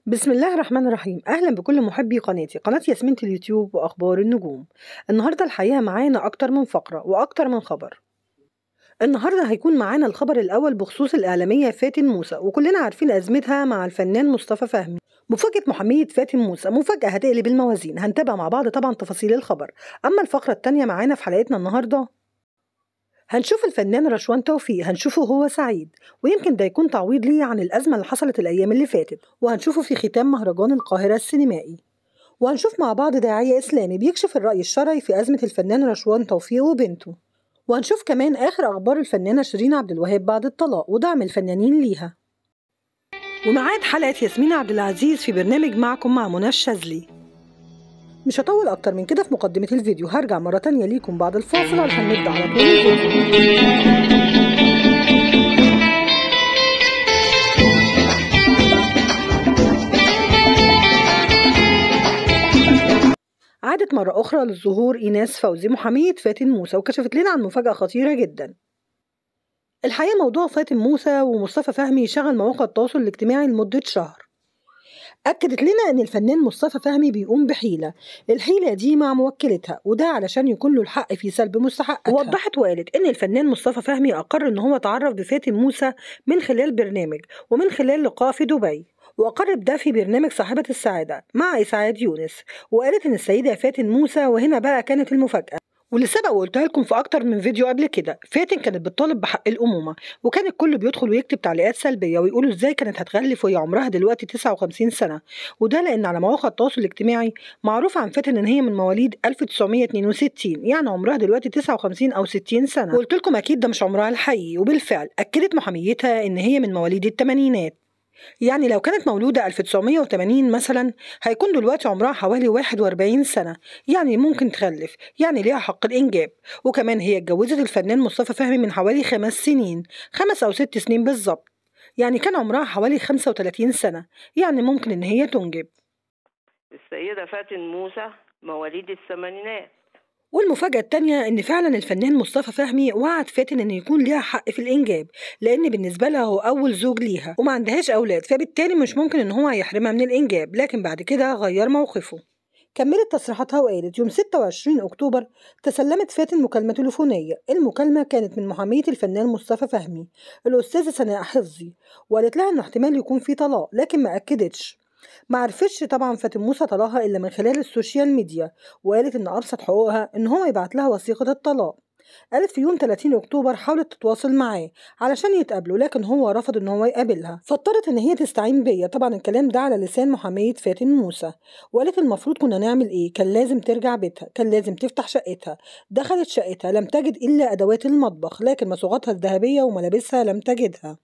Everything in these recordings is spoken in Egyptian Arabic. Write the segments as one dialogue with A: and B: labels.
A: بسم الله الرحمن الرحيم اهلا بكل محبي قناتي قناه ياسمين اليوتيوب واخبار النجوم النهارده الحقيقه معانا اكتر من فقره واكتر من خبر النهارده هيكون معانا الخبر الاول بخصوص الاعلاميه فاتن موسى وكلنا عارفين ازمتها مع الفنان مصطفى فهمي مفاجأة محامية فاتن موسى مفاجأة هتقلب الموازين هنتابع مع بعض طبعا تفاصيل الخبر أما الفقرة التانية معانا في حلقتنا النهاردة هنشوف الفنان رشوان توفيق هنشوفه هو سعيد ويمكن ده يكون تعويض ليه عن الأزمة اللي حصلت الأيام اللي فاتت وهنشوفه في ختام مهرجان القاهرة السينمائي وهنشوف مع بعض داعية إسلامي بيكشف الرأي الشرعي في أزمة الفنان رشوان توفيق وبنته وهنشوف كمان آخر أخبار الفنانة شيرين عبد الوهاب بعد الطلاق ودعم الفنانين ليها ومعاد حلقة ياسمين عبد العزيز في برنامج معكم مع منى الشاذلي مش هطول أكتر من كده في مقدمة الفيديو هرجع مرة تانية ليكم بعد الفاصل علشان نبدأ على طول الفيديو عادت مرة أخرى للظهور إيناس فوزي محامية فاتن موسى وكشفت لنا عن مفاجأة خطيرة جدا الحقيقة موضوع فاتن موسى ومصطفى فهمي شغل مواقع التواصل الاجتماعي لمدة شهر أكدت لنا إن الفنان مصطفى فهمي بيقوم بحيلة الحيلة دي مع موكلتها وده علشان يكون له الحق في سلب مستحقاتها وضحت وقالت إن الفنان مصطفى فهمي أقر إن هو تعرف بفاتن موسى من خلال برنامج ومن خلال لقاء في دبي وأقر بده في برنامج صاحبة السعادة مع إسعاد يونس وقالت إن السيدة فاتن موسى وهنا بقى كانت المفاجأة واللي سبق وقلتها لكم في اكتر من فيديو قبل كده فاتن كانت بتطالب بحق الامومه وكان الكل بيدخل ويكتب تعليقات سلبيه ويقولوا ازاي كانت هتخلف وهي عمرها دلوقتي 59 سنه وده لان على مواقع التواصل الاجتماعي معروف عن فاتن ان هي من مواليد 1962 يعني عمرها دلوقتي 59 او 60 سنه وقلت لكم اكيد ده مش عمرها الحقيقي وبالفعل اكدت محاميتها ان هي من مواليد الثمانينات يعني لو كانت مولودة 1980 مثلا هيكون دلوقتي عمرها حوالي 41 سنة يعني ممكن تخلف يعني ليها حق الإنجاب وكمان هي اتجوزت الفنان مصطفى فهمي من حوالي خمس سنين خمس أو ست سنين بالظبط يعني كان عمرها حوالي 35 سنة يعني ممكن إن هي تنجب
B: السيدة فاتن موسى مواليد الثمانينات
A: والمفاجأة التانية إن فعلا الفنان مصطفى فهمي وعد فاتن إن يكون ليها حق في الإنجاب لأن بالنسبة لها هو أول زوج ليها وما عندهاش أولاد فبالتالي مش ممكن إن هو يحرمها من الإنجاب لكن بعد كده غير موقفه كملت تصريحاتها وقالت يوم 26 أكتوبر تسلمت فاتن مكالمة تليفونية المكالمة كانت من محامية الفنان مصطفى فهمي الأستاذة سناء حفظي وقالت لها إنه احتمال يكون في طلاق لكن ما أكدتش ما عرفتش طبعا فاتن موسى طلاقها الا من خلال السوشيال ميديا وقالت ان ابسط حقوقها ان هو يبعت لها وثيقه الطلاق قالت في يوم 30 اكتوبر حاولت تتواصل معاه علشان يتقابلوا لكن هو رفض ان هو يقابلها فاضطرت ان هي تستعين بيا طبعا الكلام ده على لسان محاميه فاتن موسى وقالت المفروض كنا نعمل ايه كان لازم ترجع بيتها كان لازم تفتح شقتها دخلت شقتها لم تجد الا ادوات المطبخ لكن مصاغاتها الذهبيه وملابسها لم تجدها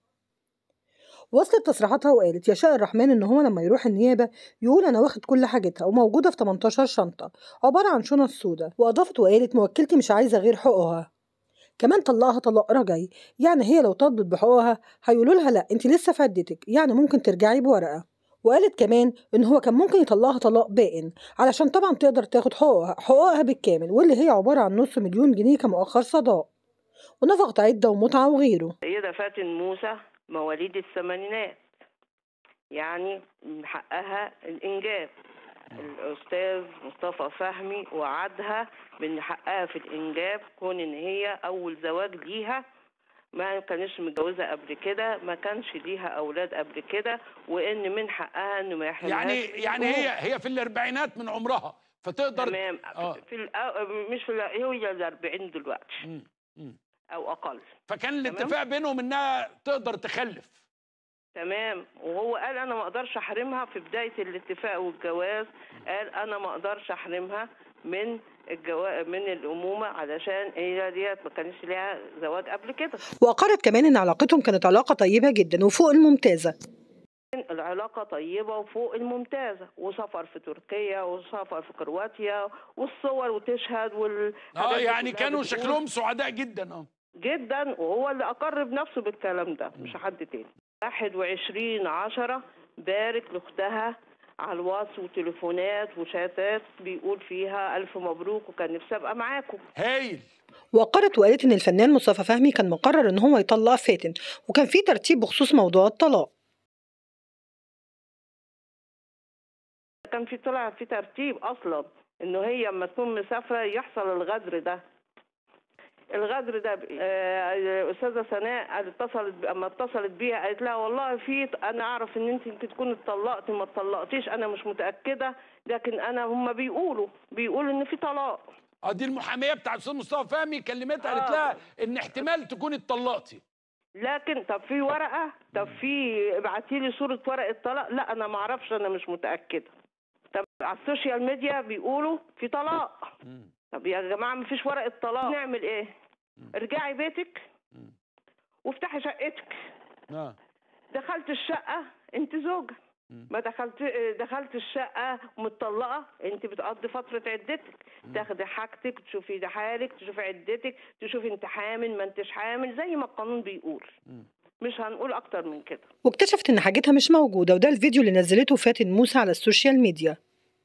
A: وصلت تصريحاتها وقالت يشاء الرحمن ان هو لما يروح النيابه يقول انا واخد كل حاجتها وموجوده في 18 شنطه عباره عن شنط سودا واضافت وقالت موكلتي مش عايزه غير حقوقها كمان طلقها طلاق رجعي يعني هي لو طالبت بحقوقها هيقولوا لها لا انت لسه في عدتك يعني ممكن ترجعي بورقه وقالت كمان ان هو كان ممكن يطلقها طلاق بائن علشان طبعا تقدر تاخد حقوقها حقوقها بالكامل واللي هي عباره عن نص مليون جنيه كمؤخر صداق ونفقة عدة ومتعة وغيره
B: السيدة فاتن موسى مواليد الثمانينات يعني من حقها الإنجاب الأستاذ مصطفى فهمي وعدها بأن حقها في الإنجاب كون إن هي أول زواج ليها ما كانش متجوزة قبل كده ما كانش ليها أولاد قبل كده وإن من حقها إنه ما يحرمهاش
C: يعني
B: من
C: يعني
B: الأم.
C: هي هي في الاربعينات من عمرها فتقدر
B: تمام
C: آه.
B: في الأ... مش في الأ... هي ال 40 دلوقتي
C: مم. مم.
B: أو أقل
C: فكان الاتفاق بينهم انها تقدر تخلف
B: تمام وهو قال انا ما اقدرش احرمها في بدايه الاتفاق والجواز قال انا ما اقدرش احرمها من الجواز من الامومه علشان هي ديت ما كانش ليها زواج قبل كده
A: وأقرت كمان إن علاقتهم كانت علاقة طيبة جدا وفوق الممتازة
B: العلاقه طيبه وفوق الممتازه وسفر في تركيا وسفر في كرواتيا والصور وتشهد وال
C: اه يعني كانوا شكلهم سعداء جدا اه
B: جدا وهو اللي اقر بنفسه بالكلام ده مش حد تاني 21 10 بارك لاختها على الواتس وتليفونات وشاتات بيقول فيها الف مبروك وكان نفسي ابقى معاكم
C: هايل
A: وقرت وقالت إن الفنان مصطفى فهمي كان مقرر إن هو يطلق فاتن وكان في ترتيب بخصوص موضوع الطلاق
B: كان في طلع في ترتيب اصلا انه هي اما تكون مسافره يحصل الغدر ده الغدر ده آه، الاستاذه سناء قالت- اتصلت ب- اما اتصلت بيها قالت لها والله في انا اعرف ان انت يمكن تكون اتطلقتي ما اتطلقتيش انا مش متاكده لكن انا هم بيقولوا بيقولوا ان في طلاق
C: اه دي المحاميه بتاع الاستاذ مصطفى فهمي كلمتها قالت
B: آه.
C: لها ان احتمال تكون اتطلقتي
B: لكن طب في ورقه طب في ابعتي لي صوره ورقه طلاق لا انا ما اعرفش انا مش متاكده طب على السوشيال ميديا بيقولوا في طلاق
C: مم.
B: طب يا جماعه ما فيش ورقه طلاق نعمل ايه ارجعي بيتك
C: مم.
B: وافتحي شقتك
C: اه
B: دخلت الشقه انت زوجه
C: مم.
B: ما دخلت دخلت الشقه متطلقه انت بتقضي فتره عدتك تاخدي حاجتك تشوفي ده حالك تشوفي عدتك تشوفي انت حامل ما انتش حامل زي ما القانون بيقول
C: مم.
B: مش هنقول اكتر من كده
A: واكتشفت إن حاجتها مش موجودة وده الفيديو اللي نزلته فاتن موسى على السوشيال ميديا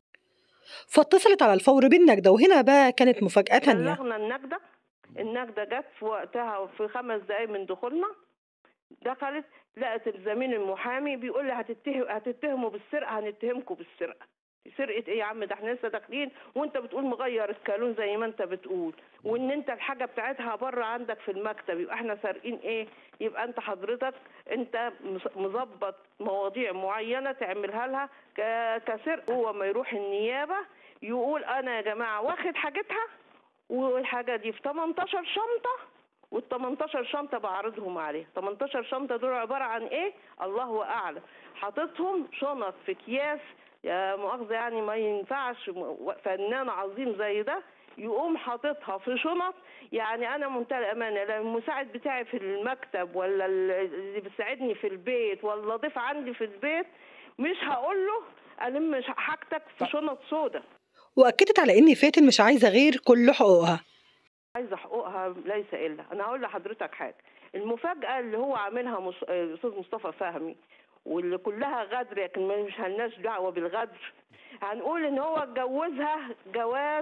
A: فاتصلت على الفور بالنجدة وهنا بقى كانت مفاجأة تانية
B: بلغنا النجدة النجدة جت في وقتها في خمس دقايق من دخولنا دخلت لقت الزميل المحامي بيقول لي هتتهم هتتهموا بالسرقة هنتهمكم بالسرقة سرقة ايه يا عم ده احنا لسه داخلين وانت بتقول مغير الكالون زي ما انت بتقول وان انت الحاجة بتاعتها بره عندك في المكتب يبقى احنا سارقين ايه يبقى انت حضرتك انت مس- مظبط مواضيع معينة تعملها لها ك- كسرقة هو ما يروح النيابة يقول انا يا جماعة واخد حاجتها والحاجه دي في 18 شنطه وال 18 شنطه بعرضهم عليه 18 شنطه دول عباره عن ايه الله اعلم حاططهم شنط في اكياس يا مؤاخذه يعني ما ينفعش م- فنان عظيم زي ده يقوم حاططها في شنط يعني انا منتهى الامانه لا المساعد بتاعي في المكتب ولا ال- اللي بيساعدني في البيت ولا ضيف عندي في البيت مش هقول له الم حاجتك في شنط سودا
A: وأكدت على إن فاتن مش عايزة غير كل حقوقها
B: عايزه حقوقها ليس الا انا هقول لحضرتك حاجه المفاجاه اللي هو عاملها مص... آه، الاستاذ مصطفى فهمي واللي كلها غدر لكن ما- مش هلناش دعوه بالغدر هنقول ان هو اتجوزها جواز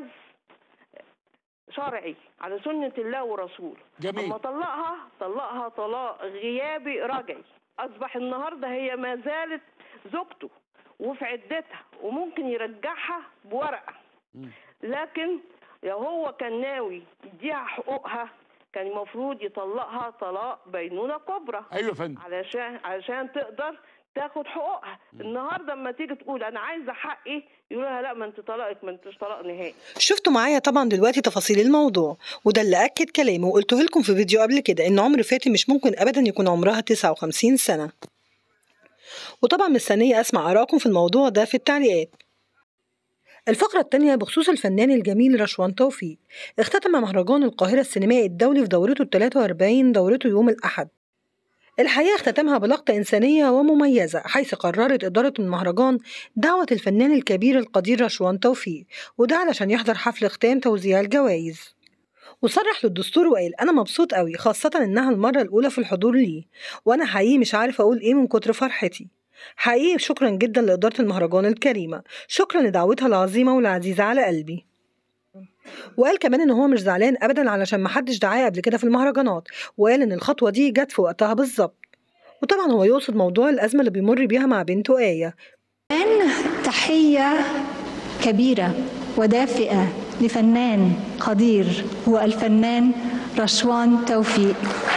B: شرعي على سنه الله ورسوله
C: جميل.
B: اما طلقها طلقها طلاق غيابي رجعي اصبح النهارده هي ما زالت زوجته وفي عدتها وممكن يرجعها بورقه
C: مم.
B: لكن لو هو كان ناوي يديها حقوقها كان المفروض يطلقها طلاق بينونة كبرى
C: ايوه يا فندم
B: علشان علشان تقدر تاخد حقوقها النهارده اما تيجي تقول انا عايزه حقي يقولوا لها لا ما انت طلقك ما انتش طلاق نهائي
A: شفتوا معايا طبعا دلوقتي تفاصيل الموضوع وده اللي أكد كلامي وقلته لكم في فيديو قبل كده إن عمر فاتن مش ممكن أبدا يكون عمرها 59 سنة وطبعا مستنية أسمع آرائكم في الموضوع ده في التعليقات الفقرة التانية بخصوص الفنان الجميل رشوان توفيق اختتم مهرجان القاهرة السينمائي الدولي في دورته ال 43 دورته يوم الأحد الحقيقة اختتمها بلقطة إنسانية ومميزة حيث قررت إدارة المهرجان دعوة الفنان الكبير القدير رشوان توفيق وده علشان يحضر حفل ختام توزيع الجوائز وصرح للدستور وقال أنا مبسوط قوي خاصة إنها المرة الأولى في الحضور ليه وأنا حقيقي مش عارف أقول إيه من كتر فرحتي حقيقي شكرا جدا لإدارة المهرجان الكريمة شكرا لدعوتها العظيمة والعزيزة على قلبي وقال كمان ان هو مش زعلان ابدا علشان محدش دعاه قبل كده في المهرجانات وقال ان الخطوه دي جت في وقتها بالظبط وطبعا هو يقصد موضوع الازمه اللي بيمر بيها مع بنته ايه
D: تحية كبيرة ودافئة لفنان قدير هو الفنان رشوان توفيق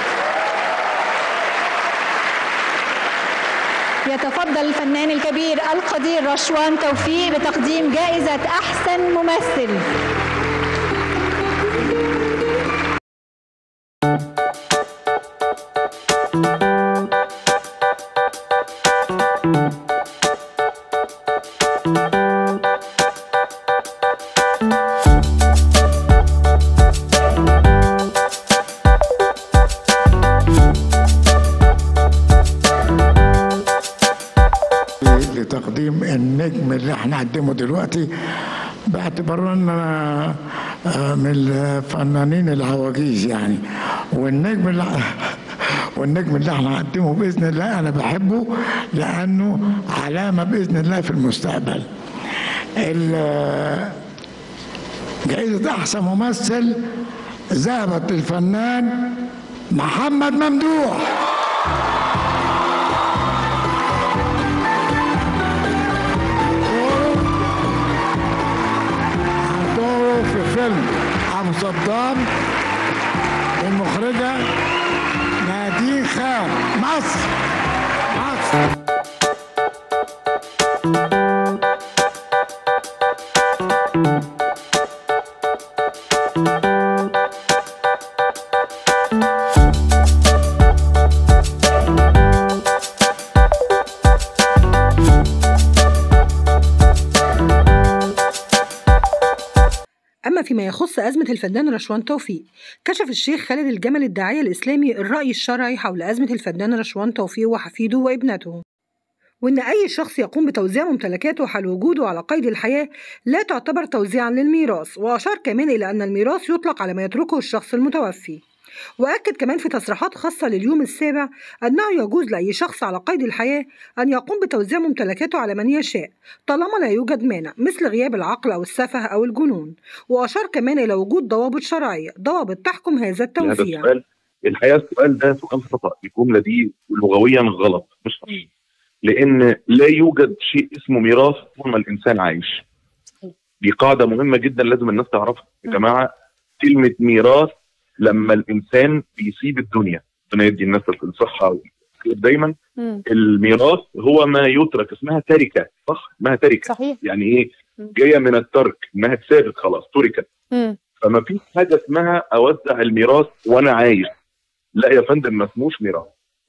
D: يتفضل الفنان الكبير القدير رشوان توفيق بتقديم جائزة أحسن ممثل
E: لتقديم النجم اللي احنا قدمه دلوقتي باعتبار ان انا آه، من الفنانين العواجيز يعني والنجم اللي والنجم اللي احنا هنقدمه باذن الله انا بحبه لانه علامه باذن الله في المستقبل. ال- جائزه احسن ممثل ذهبت للفنان محمد ممدوح. دوره في فيلم أبو صدام المخرجة نادين خان مصر مصر
A: أما فيما يخص أزمة الفنان رشوان توفيق كشف الشيخ خالد الجمل الداعية الإسلامي الرأي الشرعي حول أزمة الفنان رشوان توفيق وحفيده وابنته وإن أي شخص يقوم بتوزيع ممتلكاته حال وجوده على قيد الحياة لا تعتبر توزيعا للميراث وأشار كمان إلى أن الميراث يطلق على ما يتركه الشخص المتوفي وأكد كمان في تصريحات خاصة لليوم السابع أنه يجوز لأي شخص على قيد الحياة أن يقوم بتوزيع ممتلكاته على من يشاء طالما لا يوجد مانع مثل غياب العقل أو السفه أو الجنون وأشار كمان إلى وجود ضوابط شرعية ضوابط تحكم هذا
F: هذا
A: التوزيع
F: السؤال الحقيقه السؤال ده سؤال خطا الجمله دي لغويا غلط مش صحيح لان لا يوجد شيء اسمه ميراث طول ما الانسان عايش دي قاعده مهمه جدا لازم الناس تعرفها يا جماعه كلمه ميراث لما الانسان بيسيب الدنيا ربنا يدي الناس الصحه والخير دايما
G: مم.
F: الميراث هو ما يترك اسمها تركه صح اسمها تركه
G: صحيح
F: يعني ايه
G: مم.
F: جايه من الترك انها اتسابت خلاص تركت
G: مم.
F: فما فيش حاجه اسمها اوزع الميراث وانا عايش لا يا فندم ما اسموش ميراث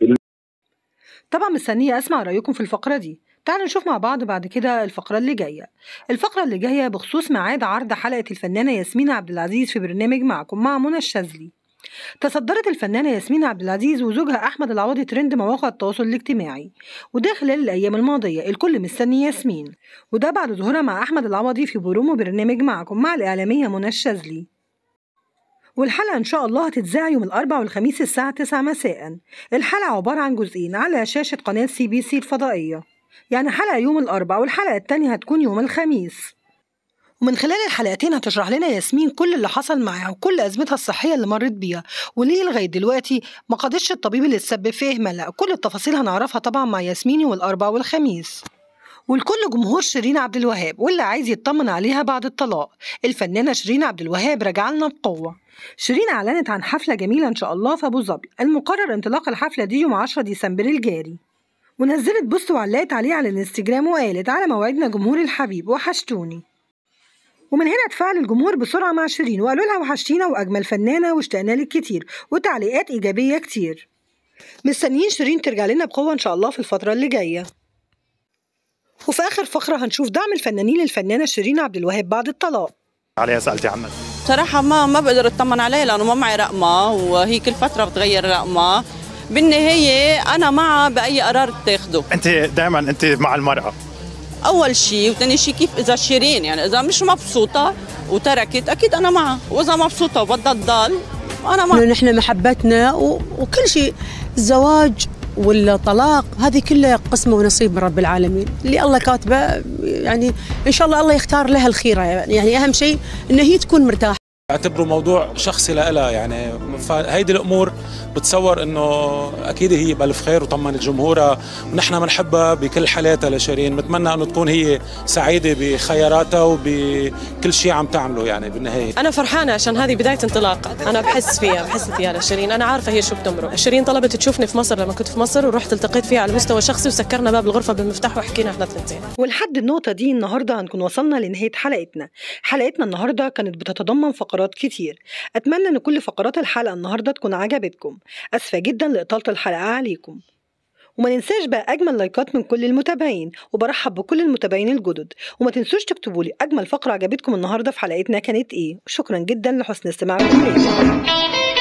A: طبعا مستنية أسمع رأيكم في الفقرة دي تعالوا نشوف مع بعض بعد كده الفقرة اللي جاية الفقرة اللي جاية بخصوص ميعاد عرض حلقة الفنانة ياسمين عبد العزيز في برنامج معكم مع منى الشاذلي تصدرت الفنانة ياسمين عبد العزيز وزوجها أحمد العوضي ترند مواقع التواصل الاجتماعي وده خلال الأيام الماضية الكل مستني ياسمين وده بعد ظهورها مع أحمد العوضي في برومو برنامج معكم مع الإعلامية منى الشاذلي والحلقة إن شاء الله هتتذاع يوم الأربع والخميس الساعة 9 مساء الحلقة عبارة عن جزئين على شاشة قناة سي بي سي الفضائية يعني حلقة يوم الأربع والحلقة التانية هتكون يوم الخميس ومن خلال الحلقتين هتشرح لنا ياسمين كل اللي حصل معاها وكل أزمتها الصحية اللي مرت بيها وليه لغاية دلوقتي ما قضتش الطبيب اللي تسبب في إهمالها كل التفاصيل هنعرفها طبعا مع ياسمين يوم الأربع والخميس والكل جمهور شيرين عبد الوهاب واللي عايز يطمن عليها بعد الطلاق الفنانة شيرين عبد الوهاب راجعه لنا بقوة شيرين أعلنت عن حفلة جميلة إن شاء الله في أبو ظبي المقرر انطلاق الحفلة دي يوم 10 ديسمبر الجاري ونزلت بوست وعلقت عليه على الانستجرام وقالت على موعدنا جمهور الحبيب وحشتوني ومن هنا اتفاعل الجمهور بسرعة مع شيرين وقالوا لها وحشتينا وأجمل فنانة واشتقنا لك كتير وتعليقات إيجابية كتير مستنيين شيرين ترجع لنا بقوة إن شاء الله في الفترة اللي جاية وفي آخر فقرة هنشوف دعم الفنانين للفنانة شيرين عبد الوهاب بعد الطلاق
H: عليها سالتي عنها
I: بصراحة ما ما بقدر اطمن عليها لأنه ما معي رقمها وهي كل فترة بتغير رقمها بالنهاية أنا معها بأي قرار بتاخده
H: انت دائما انت مع المراه
I: أول شيء وثاني شيء كيف إذا شيرين يعني إذا مش مبسوطة وتركت أكيد أنا معها وإذا مبسوطة وبدها تضل أنا معها
J: انه نحن محبتنا و... وكل شيء الزواج والطلاق هذه كلها قسمه ونصيب من رب العالمين اللي الله كاتبه يعني ان شاء الله الله يختار لها الخيره يعني اهم شيء ان هي تكون مرتاحه
K: اعتبره موضوع شخصي لها يعني فهيدي الامور بتصور انه اكيد هي بالف خير وطمنت جمهورها ونحن بنحبها بكل حالاتها لشيرين بتمنى انه تكون هي سعيده بخياراتها وبكل شيء عم تعمله يعني بالنهايه
L: انا فرحانه عشان هذه بدايه انطلاق انا بحس فيها بحس فيها لشيرين انا عارفه هي شو بتمرق شيرين طلبت تشوفني في مصر لما كنت في مصر ورحت التقيت فيها على مستوى شخصي وسكرنا باب الغرفه بالمفتاح وحكينا احنا اثنتين
A: ولحد النقطة دي النهاردة هنكون وصلنا لنهاية حلقتنا حلقتنا النهاردة كانت بتتضمن فقرات كتير أتمنى أن كل فقرات الحلقة النهاردة تكون عجبتكم أسفة جدا لإطالة الحلقة عليكم وما ننساش بقى أجمل لايكات من كل المتابعين وبرحب بكل المتابعين الجدد وما تنسوش تكتبوا لي أجمل فقرة عجبتكم النهاردة في حلقتنا كانت إيه شكرا جدا لحسن استماعكم ليا